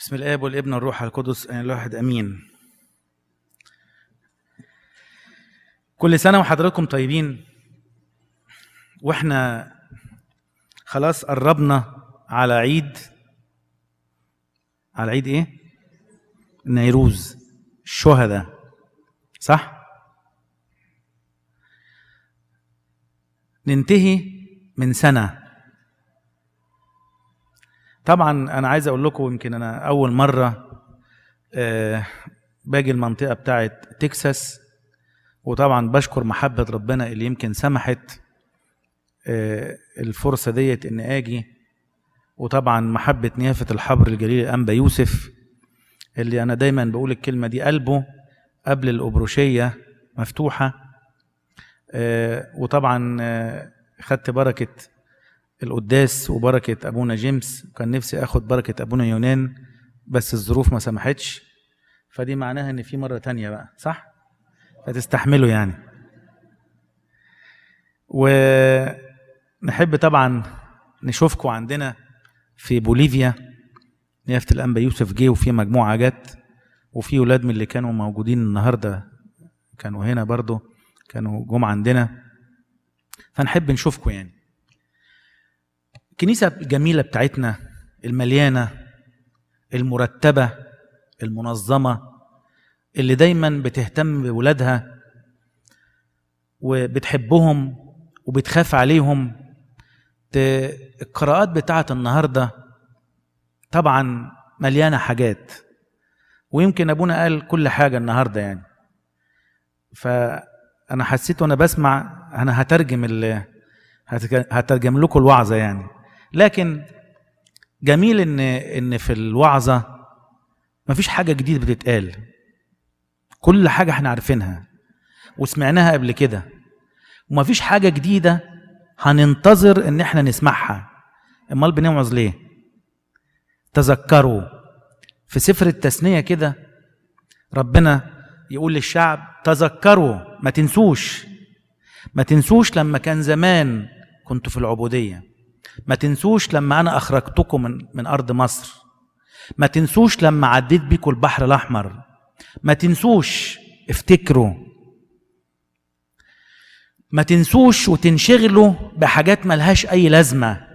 بسم الاب والابن والروح القدس ان الواحد امين كل سنه وحضراتكم طيبين واحنا خلاص قربنا على عيد على عيد ايه نيروز الشهداء صح ننتهي من سنه طبعا انا عايز اقول لكم يمكن انا اول مره آه باجي المنطقه بتاعه تكساس وطبعا بشكر محبه ربنا اللي يمكن سمحت آه الفرصه ديت ان اجي وطبعا محبه نيافه الحبر الجليل الانبا يوسف اللي انا دايما بقول الكلمه دي قلبه قبل الابروشيه مفتوحه آه وطبعا خدت بركه القداس وبركة أبونا جيمس كان نفسي أخد بركة أبونا يونان بس الظروف ما سمحتش فدي معناها إن في مرة تانية بقى صح؟ فتستحملوا يعني ونحب طبعا نشوفكم عندنا في بوليفيا نيافة الأنبا يوسف جه وفي مجموعة جت وفي ولاد من اللي كانوا موجودين النهاردة كانوا هنا برضو كانوا جم عندنا فنحب نشوفكم يعني الكنيسة الجميلة بتاعتنا المليانة المرتبة المنظمة اللي دايما بتهتم بولادها وبتحبهم وبتخاف عليهم القراءات بتاعة النهاردة طبعا مليانة حاجات ويمكن أبونا قال كل حاجة النهاردة يعني فأنا حسيت وأنا بسمع أنا هترجم اللي هترجم لكم الوعظة يعني لكن جميل ان ان في الوعظه مفيش حاجه جديده بتتقال كل حاجه احنا عارفينها وسمعناها قبل كده ومفيش حاجه جديده هننتظر ان احنا نسمعها امال بنوعظ ليه تذكروا في سفر التثنيه كده ربنا يقول للشعب تذكروا ما تنسوش ما تنسوش لما كان زمان كنتوا في العبوديه ما تنسوش لما انا اخرجتكم من من ارض مصر ما تنسوش لما عديت بيكم البحر الاحمر ما تنسوش افتكروا ما تنسوش وتنشغلوا بحاجات ملهاش اي لازمه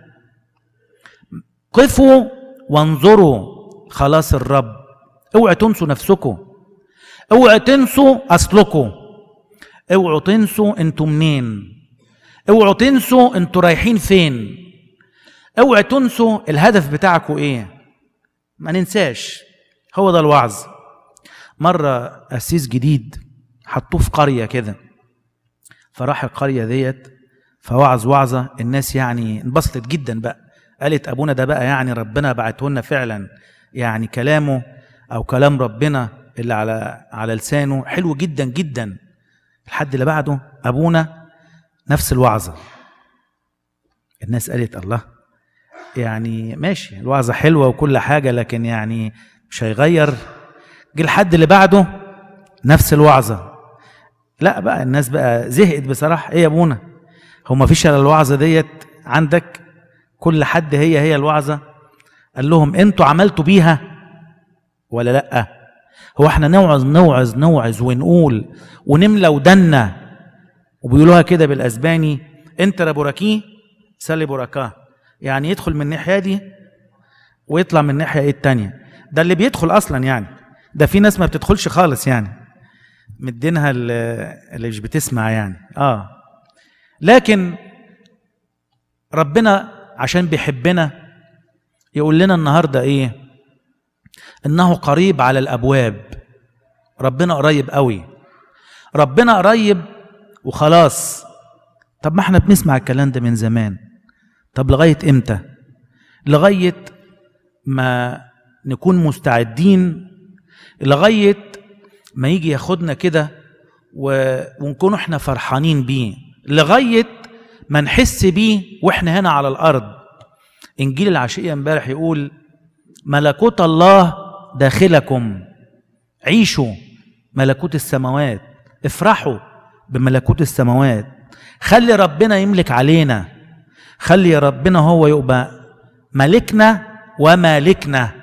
قفوا وانظروا خلاص الرب اوعوا تنسوا نفسكم اوعوا تنسوا اصلكم اوعوا تنسوا انتوا منين اوعوا تنسوا انتوا رايحين فين اوعوا تنسوا الهدف بتاعكم ايه ما ننساش هو ده الوعظ مرة قسيس جديد حطوه في قرية كده فراح القرية ديت فوعظ وعظة الناس يعني انبسطت جدا بقى قالت أبونا ده بقى يعني ربنا بعته لنا فعلا يعني كلامه أو كلام ربنا اللي على على لسانه حلو جدا جدا الحد اللي بعده أبونا نفس الوعظة الناس قالت الله يعني ماشي الوعظة حلوة وكل حاجة لكن يعني مش هيغير جه الحد اللي بعده نفس الوعظة لا بقى الناس بقى زهقت بصراحة ايه يا ابونا هو ما فيش الا الوعظة ديت عندك كل حد هي هي الوعظة قال لهم انتوا عملتوا بيها ولا لا هو احنا نوعظ نوعظ نوعظ ونقول ونملى ودنا وبيقولوها كده بالاسباني انت رابوراكي سالي بوراكاه يعني يدخل من الناحيه دي ويطلع من الناحيه ايه التانية ده اللي بيدخل اصلا يعني ده في ناس ما بتدخلش خالص يعني مدينها اللي مش بتسمع يعني اه لكن ربنا عشان بيحبنا يقول لنا النهارده ايه انه قريب على الابواب ربنا قريب قوي ربنا قريب وخلاص طب ما احنا بنسمع الكلام ده من زمان طب لغايه امتى لغايه ما نكون مستعدين لغايه ما يجي ياخدنا كده و... ونكون احنا فرحانين بيه لغايه ما نحس بيه واحنا هنا على الارض انجيل العشيه امبارح يقول ملكوت الله داخلكم عيشوا ملكوت السماوات افرحوا بملكوت السماوات خلي ربنا يملك علينا خلي ربنا هو يبقى ملكنا ومالكنا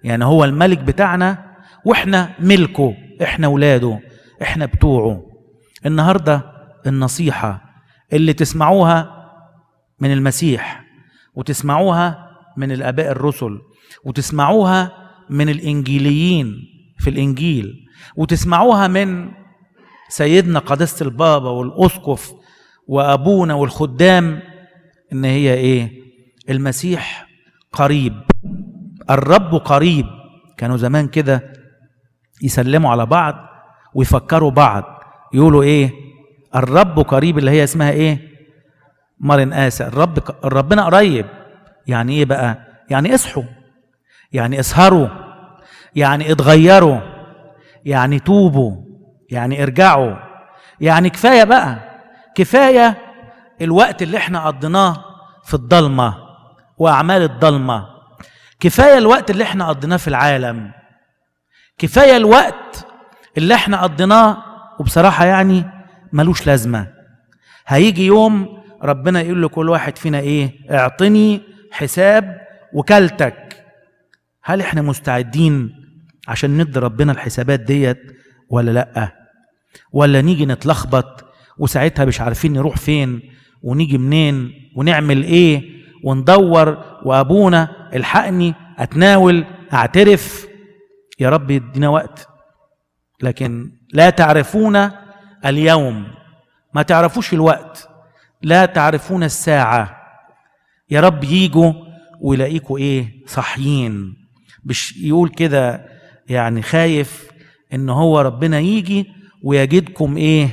يعني هو الملك بتاعنا واحنا ملكه احنا ولاده احنا بتوعه النهارده النصيحه اللي تسمعوها من المسيح وتسمعوها من الاباء الرسل وتسمعوها من الانجيليين في الانجيل وتسمعوها من سيدنا قداسه البابا والاسقف وابونا والخدام ان هي ايه المسيح قريب الرب قريب كانوا زمان كده يسلموا على بعض ويفكروا بعض يقولوا ايه الرب قريب اللي هي اسمها ايه مرن آسى الرب ربنا قريب يعني ايه بقى يعني اصحوا يعني اسهروا يعني اتغيروا يعني توبوا يعني ارجعوا يعني كفايه بقى كفايه الوقت اللي احنا قضيناه في الضلمه واعمال الضلمه كفايه الوقت اللي احنا قضيناه في العالم كفايه الوقت اللي احنا قضيناه وبصراحه يعني ملوش لازمه هيجي يوم ربنا يقول لكل واحد فينا ايه اعطني حساب وكالتك هل احنا مستعدين عشان ندي ربنا الحسابات ديت ولا لا ولا نيجي نتلخبط وساعتها مش عارفين نروح فين ونيجي منين ونعمل ايه وندور وابونا الحقني اتناول اعترف يا رب يدينا وقت لكن لا تعرفون اليوم ما تعرفوش الوقت لا تعرفون الساعة يا رب يجوا ويلاقيكوا ايه صحيين مش يقول كده يعني خايف ان هو ربنا يجي ويجدكم ايه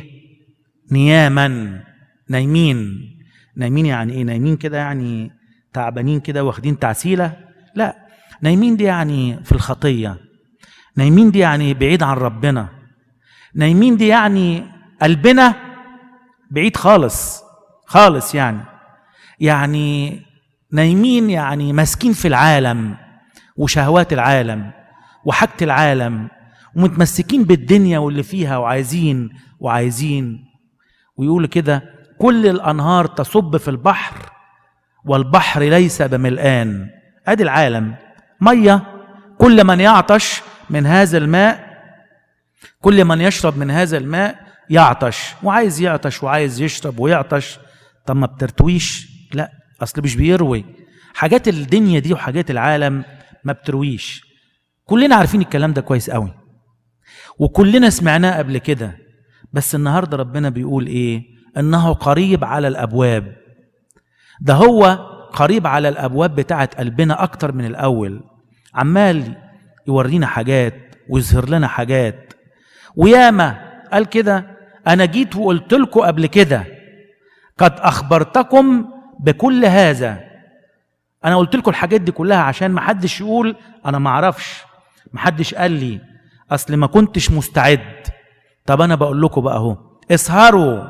نياما نايمين نايمين يعني ايه نايمين كده يعني تعبانين كده واخدين تعسيله لا نايمين دي يعني في الخطيه نايمين دي يعني بعيد عن ربنا نايمين دي يعني قلبنا بعيد خالص خالص يعني يعني نايمين يعني ماسكين في العالم وشهوات العالم وحاجة العالم ومتمسكين بالدنيا واللي فيها وعايزين وعايزين ويقول كده كل الأنهار تصب في البحر والبحر ليس بملآن ادي العالم ميه كل من يعطش من هذا الماء كل من يشرب من هذا الماء يعطش وعايز يعطش وعايز يشرب ويعطش طب ما بترتويش لا اصل مش بيروي حاجات الدنيا دي وحاجات العالم ما بترويش كلنا عارفين الكلام ده كويس قوي وكلنا سمعناه قبل كده بس النهارده ربنا بيقول ايه انه قريب على الابواب ده هو قريب على الابواب بتاعه قلبنا اكتر من الاول عمال يورينا حاجات ويظهر لنا حاجات وياما قال كده انا جيت وقلت لكم قبل كده قد اخبرتكم بكل هذا انا قلت لكم الحاجات دي كلها عشان ما حدش يقول انا ما اعرفش ما حدش قال لي اصل ما كنتش مستعد طب انا بقول لكم بقى اهو اسهروا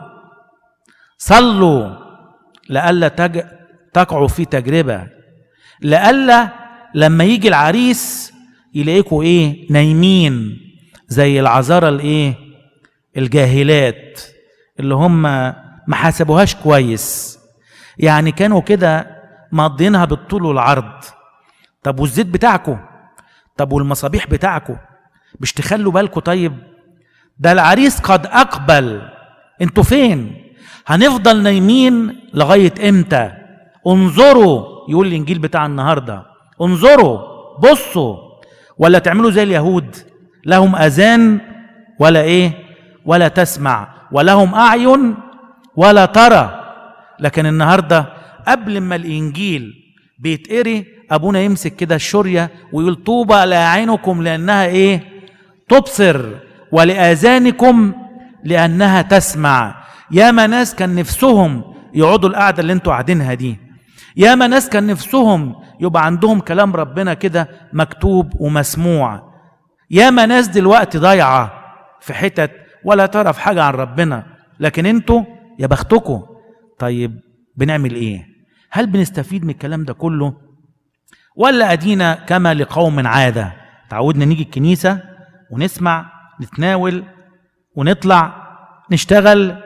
صلوا لئلا تج... تقعوا في تجربه لئلا لما يجي العريس يلاقيكوا ايه نايمين زي العذارى الايه الجاهلات اللي هم ما حسبوهاش كويس يعني كانوا كده مقضينها بالطول والعرض طب والزيت بتاعكم طب والمصابيح بتاعكم مش تخلوا بالكم طيب ده العريس قد اقبل انتوا فين هنفضل نايمين لغايه امتى انظروا يقول الانجيل بتاع النهارده انظروا بصوا ولا تعملوا زي اليهود لهم اذان ولا ايه ولا تسمع ولهم اعين ولا ترى لكن النهارده قبل ما الانجيل بيتقري ابونا يمسك كده الشوريه ويقول طوبى لاعينكم لانها ايه تبصر ولاذانكم لانها تسمع ياما ناس كان نفسهم يقعدوا القعده اللي انتوا قاعدينها دي ياما ناس كان نفسهم يبقى عندهم كلام ربنا كده مكتوب ومسموع ياما ناس دلوقتي ضايعه في حتت ولا تعرف حاجه عن ربنا لكن انتوا يا بختكم طيب بنعمل ايه هل بنستفيد من الكلام ده كله ولا ادينا كما لقوم عاده تعودنا نيجي الكنيسه ونسمع نتناول ونطلع نشتغل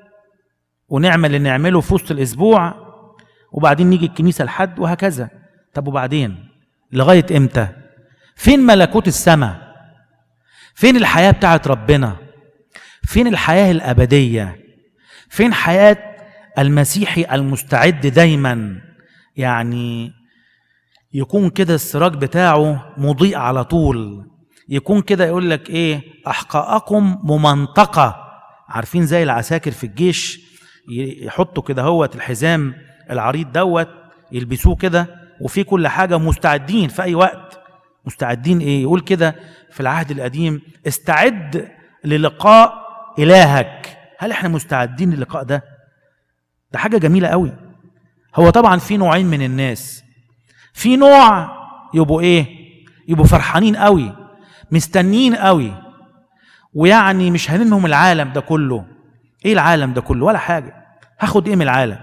ونعمل اللي نعمله في وسط الاسبوع وبعدين نيجي الكنيسه لحد وهكذا طب وبعدين لغايه امتى فين ملكوت السماء فين الحياه بتاعت ربنا فين الحياه الابديه فين حياه المسيحي المستعد دايما يعني يكون كده السراج بتاعه مضيء على طول يكون كده يقول لك ايه احقاءكم ممنطقه عارفين زي العساكر في الجيش يحطوا كده هوت الحزام العريض دوت يلبسوه كده وفي كل حاجه مستعدين في اي وقت مستعدين ايه يقول كده في العهد القديم استعد للقاء الهك هل احنا مستعدين للقاء ده ده حاجه جميله قوي هو طبعا في نوعين من الناس في نوع يبقوا ايه يبقوا فرحانين قوي مستنين قوي ويعني مش هننهم العالم ده كله ايه العالم ده كله ولا حاجه هاخد ايه من العالم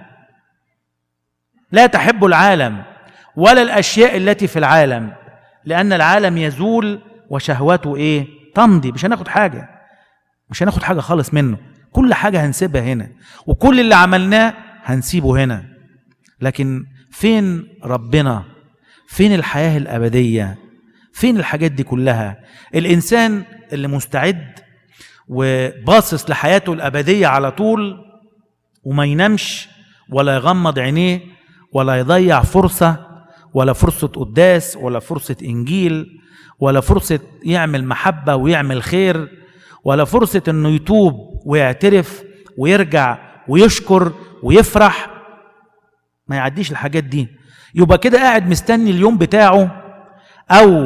لا تحب العالم ولا الاشياء التي في العالم لان العالم يزول وشهوته ايه تمضي مش هناخد حاجه مش هناخد حاجه خالص منه كل حاجه هنسيبها هنا وكل اللي عملناه هنسيبه هنا لكن فين ربنا فين الحياه الابديه فين الحاجات دي كلها الانسان اللي مستعد وباصص لحياته الابديه على طول وما ينامش ولا يغمض عينيه ولا يضيع فرصه ولا فرصه قداس ولا فرصه انجيل ولا فرصه يعمل محبه ويعمل خير ولا فرصه انه يتوب ويعترف ويرجع ويشكر ويفرح ما يعديش الحاجات دي يبقى كده قاعد مستني اليوم بتاعه او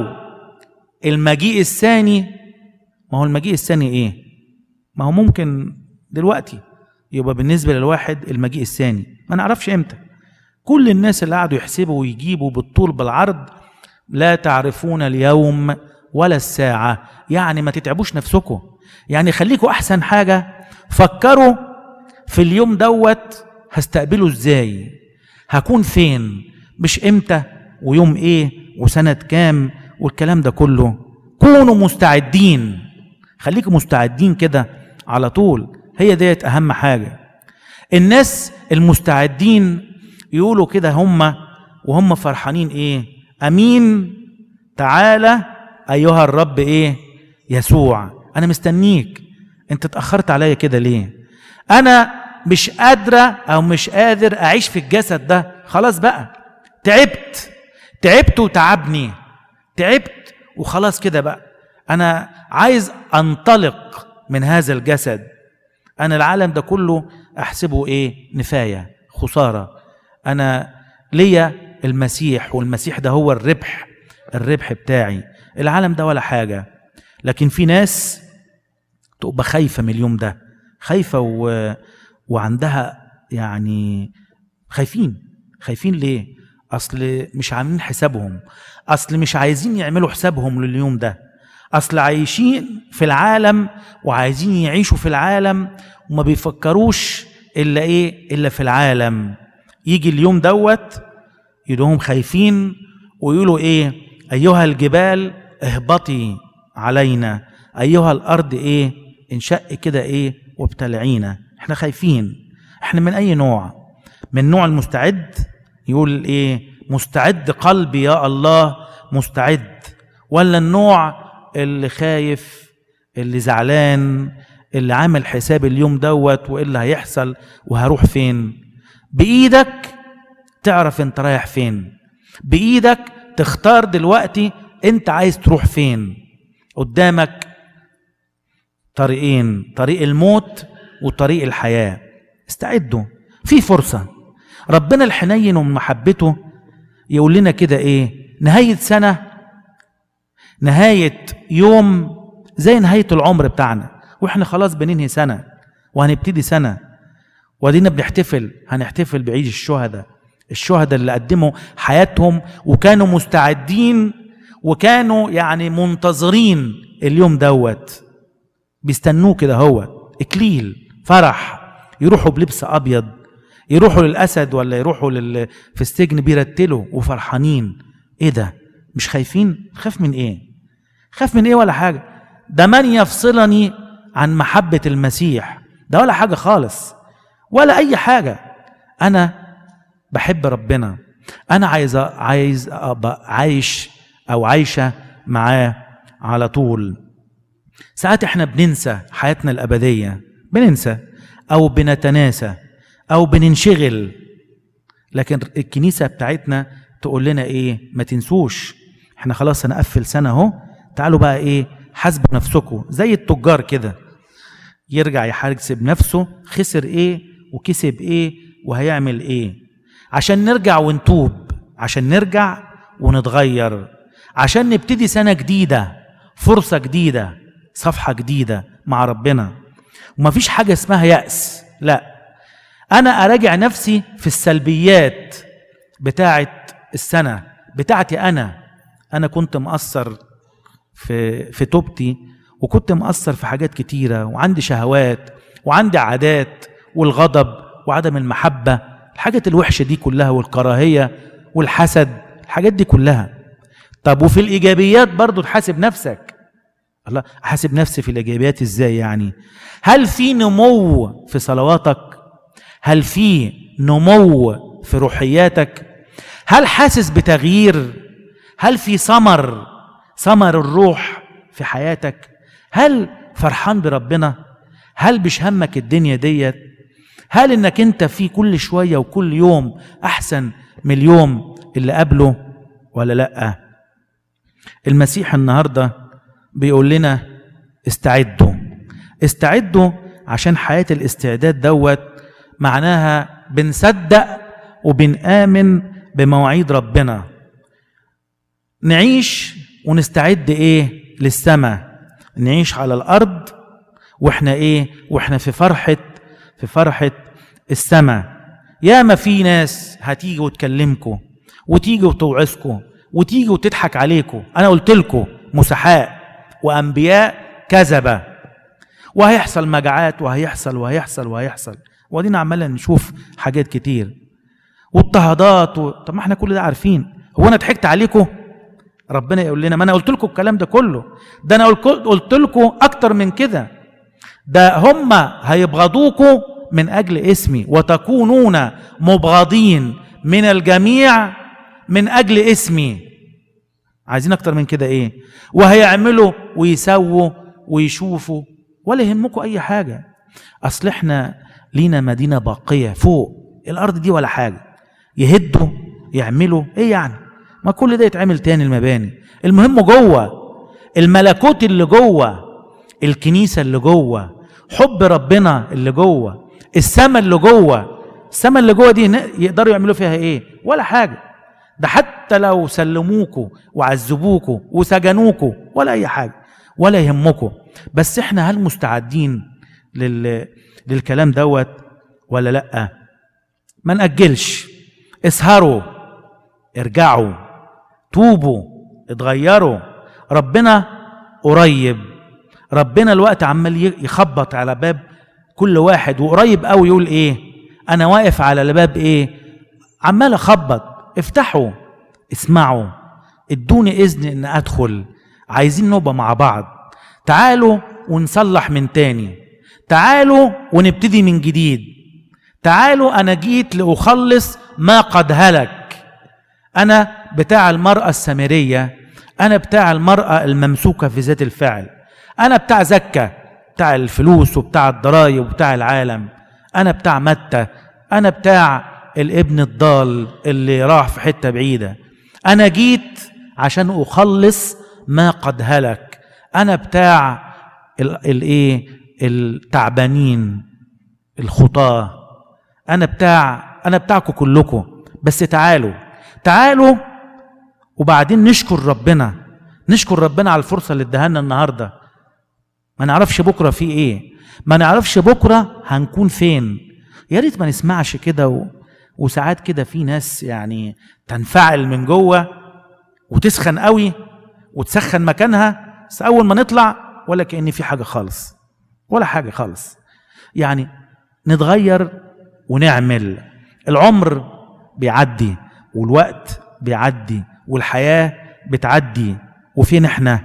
المجيء الثاني ما هو المجيء الثاني ايه ما هو ممكن دلوقتي يبقى بالنسبه للواحد المجيء الثاني ما نعرفش امتى كل الناس اللي قعدوا يحسبوا ويجيبوا بالطول بالعرض لا تعرفون اليوم ولا الساعه يعني ما تتعبوش نفسكم يعني خليكوا احسن حاجه فكروا في اليوم دوت هستقبله ازاي هكون فين مش امتى ويوم ايه وسنه كام والكلام ده كله كونوا مستعدين خليكم مستعدين كده على طول هي ديت اهم حاجه الناس المستعدين يقولوا كده هم وهم فرحانين ايه امين تعالى ايها الرب ايه يسوع انا مستنيك انت اتاخرت عليا كده ليه انا مش قادره او مش قادر اعيش في الجسد ده خلاص بقى تعبت تعبت وتعبني تعبت وخلاص كده بقى انا عايز انطلق من هذا الجسد انا العالم ده كله احسبه ايه نفايه خساره انا ليا المسيح والمسيح ده هو الربح الربح بتاعي العالم ده ولا حاجه لكن في ناس تبقى خايفه من اليوم ده خايفه و... وعندها يعني خايفين خايفين ليه اصل مش عاملين حسابهم اصل مش عايزين يعملوا حسابهم لليوم ده اصل عايشين في العالم وعايزين يعيشوا في العالم وما بيفكروش الا ايه الا في العالم يجي اليوم دوت يدوهم خايفين ويقولوا ايه ايها الجبال اهبطي علينا ايها الارض ايه انشق كده ايه وابتلعينا احنا خايفين احنا من اي نوع من نوع المستعد يقول ايه مستعد قلبي يا الله مستعد ولا النوع اللي خايف اللي زعلان اللي عامل حساب اليوم دوت وايه اللي هيحصل وهروح فين بايدك تعرف انت رايح فين بايدك تختار دلوقتي انت عايز تروح فين قدامك طريقين طريق الموت وطريق الحياه استعدوا في فرصه ربنا الحنين ومن محبته يقول لنا كده ايه نهايه سنه نهايه يوم زي نهايه العمر بتاعنا واحنا خلاص بننهي سنه وهنبتدي سنه وادينا بنحتفل هنحتفل بعيد الشهداء الشهداء اللي قدموا حياتهم وكانوا مستعدين وكانوا يعني منتظرين اليوم دوت بيستنوه كده هو اكليل فرح يروحوا بلبس ابيض يروحوا للاسد ولا يروحوا لل... في السجن بيرتلوا وفرحانين ايه ده مش خايفين خاف من ايه خاف من ايه ولا حاجه ده من يفصلني عن محبه المسيح ده ولا حاجه خالص ولا اي حاجه انا بحب ربنا انا عايز عايز ابقى عايش او عايشه معاه على طول ساعات احنا بننسى حياتنا الابديه بننسى او بنتناسى او بننشغل لكن الكنيسه بتاعتنا تقول لنا ايه ما تنسوش احنا خلاص هنقفل سنه اهو تعالوا بقى ايه حاسبوا نفسكم زي التجار كده يرجع يحاسب نفسه خسر ايه وكسب ايه وهيعمل ايه عشان نرجع ونتوب عشان نرجع ونتغير عشان نبتدي سنه جديده فرصه جديده صفحه جديده مع ربنا ومفيش حاجه اسمها يأس لا انا اراجع نفسي في السلبيات بتاعه السنه بتاعتي انا انا كنت مقصر في في توبتي وكنت مقصر في حاجات كتيره وعندي شهوات وعندي عادات والغضب وعدم المحبه الحاجات الوحشه دي كلها والكراهيه والحسد الحاجات دي كلها طب وفي الايجابيات برضو تحاسب نفسك الله احاسب نفسي في الايجابيات ازاي يعني هل في نمو في صلواتك هل في نمو في روحياتك هل حاسس بتغيير هل في ثمر ثمر الروح في حياتك هل فرحان بربنا هل مش همك الدنيا ديت هل انك انت في كل شويه وكل يوم احسن من اليوم اللي قبله ولا لا المسيح النهارده بيقول لنا استعدوا استعدوا عشان حياه الاستعداد دوت معناها بنصدق وبنآمن بمواعيد ربنا نعيش ونستعد ايه للسماء نعيش على الارض واحنا ايه واحنا في فرحه في فرحه السماء ياما في ناس هتيجي وتكلمكم وتيجي وتوعظكم وتيجي وتضحك عليكم انا قلت لكم مسحاء وانبياء كذبه وهيحصل مجاعات وهيحصل وهيحصل وهيحصل وادينا عمالين نشوف حاجات كتير واضطهادات و... طب ما احنا كل ده عارفين هو انا ضحكت عليكم ربنا يقول لنا ما انا قلت لكم الكلام ده كله ده انا قلت لكم اكتر من كده ده هم هيبغضوكم من اجل اسمي وتكونون مبغضين من الجميع من اجل اسمي عايزين اكتر من كده ايه وهيعملوا ويسووا ويشوفوا ولا يهمكم اي حاجه اصل احنا لينا مدينه باقيه فوق الارض دي ولا حاجه يهدوا يعملوا ايه يعني ما كل ده يتعمل تاني المباني المهم جوه الملكوت اللي جوه الكنيسه اللي جوه حب ربنا اللي جوه السماء اللي جوه السماء اللي جوه دي يقدروا يعملوا فيها ايه ولا حاجه ده حتى لو سلموكوا وعذبوكوا وسجنوكوا ولا اي حاجه ولا يهمكوا بس احنا هل مستعدين لل... للكلام دوت ولا لا ما ناجلش اسهروا ارجعوا توبوا اتغيروا ربنا قريب ربنا الوقت عمال يخبط على باب كل واحد وقريب قوي يقول ايه انا واقف على الباب ايه عمال اخبط افتحوا اسمعوا ادوني اذن ان ادخل عايزين نبقى مع بعض تعالوا ونصلح من تاني تعالوا ونبتدي من جديد تعالوا انا جيت لاخلص ما قد هلك انا بتاع المراه السامريه انا بتاع المراه الممسوكه في ذات الفعل انا بتاع زكا بتاع الفلوس وبتاع الضرايب وبتاع العالم انا بتاع متى انا بتاع الابن الضال اللي راح في حته بعيده انا جيت عشان اخلص ما قد هلك انا بتاع الايه التعبانين الخطاه انا بتاع انا بتاعكم كلكم بس تعالوا تعالوا وبعدين نشكر ربنا نشكر ربنا على الفرصه اللي اداها النهارده ما نعرفش بكره في ايه ما نعرفش بكره هنكون فين يا ريت ما نسمعش كده و... وساعات كده في ناس يعني تنفعل من جوه وتسخن قوي وتسخن مكانها بس اول ما نطلع ولا كان في حاجه خالص ولا حاجه خالص يعني نتغير ونعمل العمر بيعدي والوقت بيعدي والحياه بتعدي وفين احنا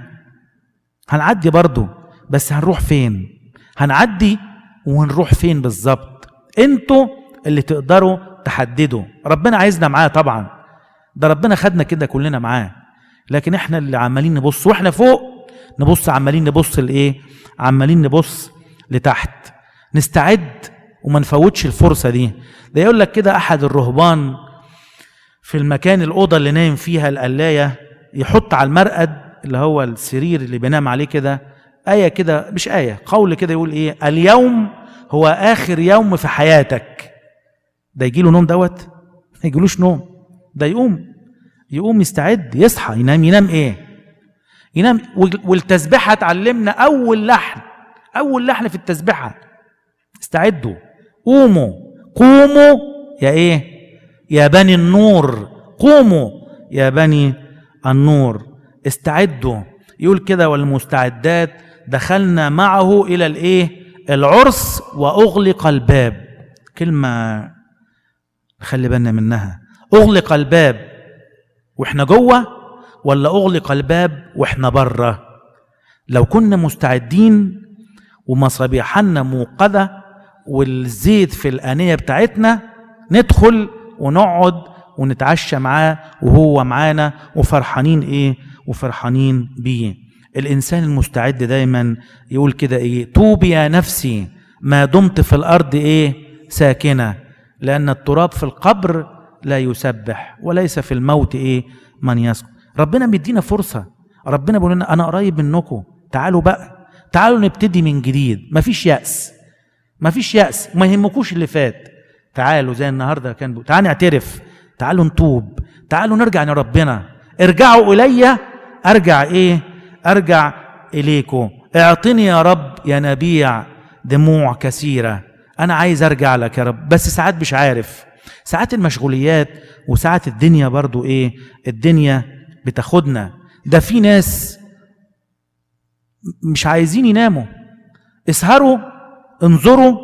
هنعدي برضه بس هنروح فين هنعدي ونروح فين بالظبط انتوا اللي تقدروا تحددوا ربنا عايزنا معاه طبعا ده ربنا خدنا كده كلنا معاه لكن احنا اللي عمالين نبص واحنا فوق نبص عمالين نبص لايه عمالين نبص لتحت نستعد وما نفوتش الفرصه دي ده يقول لك كده احد الرهبان في المكان الاوضه اللي نايم فيها القلايه يحط على المرقد اللي هو السرير اللي بينام عليه كده ايه كده مش ايه قول كده يقول ايه اليوم هو اخر يوم في حياتك ده يجي له نوم دوت ما يجيلوش نوم ده يقوم يقوم يستعد يصحى ينام ينام ايه ينام والتسبيحه تعلمنا اول لحن اول لحن في التسبيحه استعدوا قوموا قوموا يا ايه يا بني النور قوموا يا بني النور استعدوا يقول كده والمستعدات دخلنا معه الى الايه العرس واغلق الباب كلمه خلي بالنا منها اغلق الباب واحنا جوه ولا اغلق الباب واحنا بره لو كنا مستعدين ومصابيحنا موقده والزيت في الانيه بتاعتنا ندخل ونقعد ونتعشى معاه وهو معانا وفرحانين ايه وفرحانين بيه الانسان المستعد دايما يقول كده ايه توبي يا نفسي ما دمت في الارض ايه ساكنه لان التراب في القبر لا يسبح وليس في الموت ايه من يسكن ربنا بيدينا فرصه ربنا بيقول لنا انا قريب منكم تعالوا بقى تعالوا نبتدي من جديد مفيش يأس مفيش يأس ما يهمكوش اللي فات تعالوا زي النهارده كان بو. تعالوا نعترف تعالوا نتوب تعالوا نرجع لربنا ارجعوا الي ارجع ايه ارجع اليكم اعطني يا رب يا نبيع دموع كثيره انا عايز ارجع لك يا رب بس ساعات مش عارف ساعات المشغوليات وساعات الدنيا برضو ايه الدنيا بتاخدنا ده في ناس مش عايزين يناموا اسهروا انظروا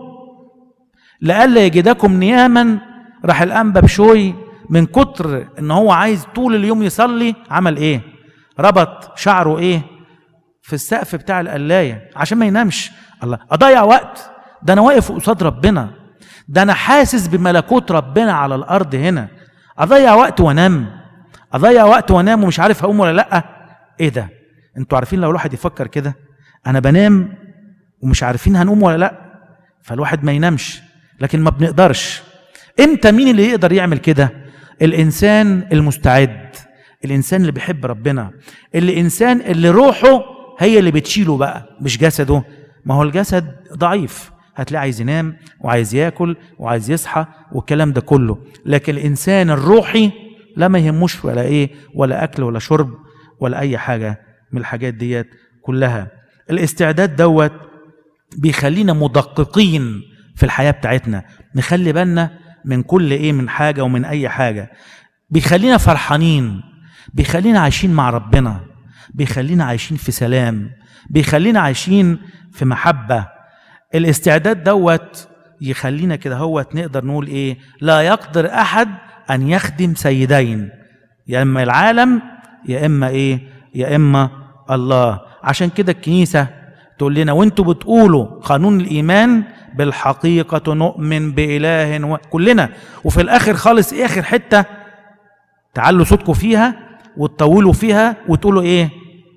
لئلا يجدكم نياما راح الانبا بشوي من كتر ان هو عايز طول اليوم يصلي عمل ايه ربط شعره ايه في السقف بتاع القلايه عشان ما ينامش الله اضيع وقت ده انا واقف قصاد ربنا ده انا حاسس بملكوت ربنا على الارض هنا اضيع وقت وانام اضيع وقت وانام ومش عارف هقوم ولا لا ايه ده انتوا عارفين لو الواحد يفكر كده انا بنام ومش عارفين هنقوم ولا لا فالواحد ما ينامش لكن ما بنقدرش امتى مين اللي يقدر يعمل كده الانسان المستعد الانسان اللي بيحب ربنا الانسان اللي روحه هي اللي بتشيله بقى مش جسده ما هو الجسد ضعيف هتلاقيه عايز ينام وعايز ياكل وعايز يصحى والكلام ده كله لكن الانسان الروحي لا ما يهموش ولا ايه ولا اكل ولا شرب ولا اي حاجه من الحاجات ديت كلها الاستعداد دوت بيخلينا مدققين في الحياه بتاعتنا نخلي بالنا من كل ايه من حاجه ومن اي حاجه بيخلينا فرحانين بيخلينا عايشين مع ربنا بيخلينا عايشين في سلام بيخلينا عايشين في محبه الاستعداد دوت يخلينا كده هوت نقدر نقول ايه لا يقدر احد ان يخدم سيدين يا اما العالم يا اما ايه يا اما الله عشان كده الكنيسه تقول لنا وانتوا بتقولوا قانون الايمان بالحقيقه نؤمن باله و... كلنا وفي الاخر خالص إيه اخر حته تعلوا صوتكم فيها وتطولوا فيها وتقولوا ايه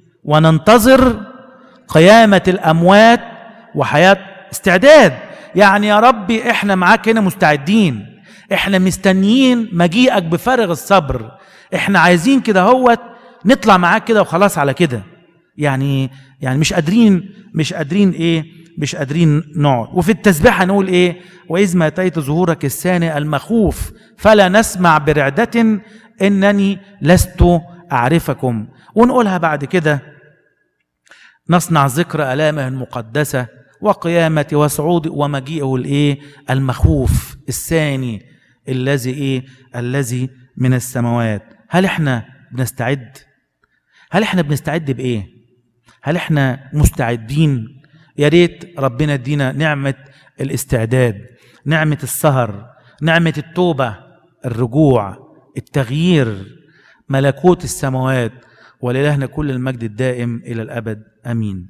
وننتظر قيامه الاموات وحياه استعداد يعني يا ربي احنا معاك هنا مستعدين احنا مستنيين مجيئك بفارغ الصبر احنا عايزين كده هوت نطلع معاك كده وخلاص على كده يعني يعني مش قادرين مش قادرين ايه مش قادرين نقعد وفي التسبيحة نقول ايه وإذ ما أتيت ظهورك الثاني المخوف فلا نسمع برعدة إنني لست أعرفكم ونقولها بعد كده نصنع ذكر آلامه المقدسة وقيامة وصعود ومجيئه الايه المخوف الثاني الذي ايه الذي من السماوات هل احنا بنستعد هل احنا بنستعد بايه هل احنا مستعدين يا ريت ربنا يدينا نعمه الاستعداد نعمه السهر نعمه التوبه الرجوع التغيير ملكوت السماوات ولإلهنا كل المجد الدائم الى الابد امين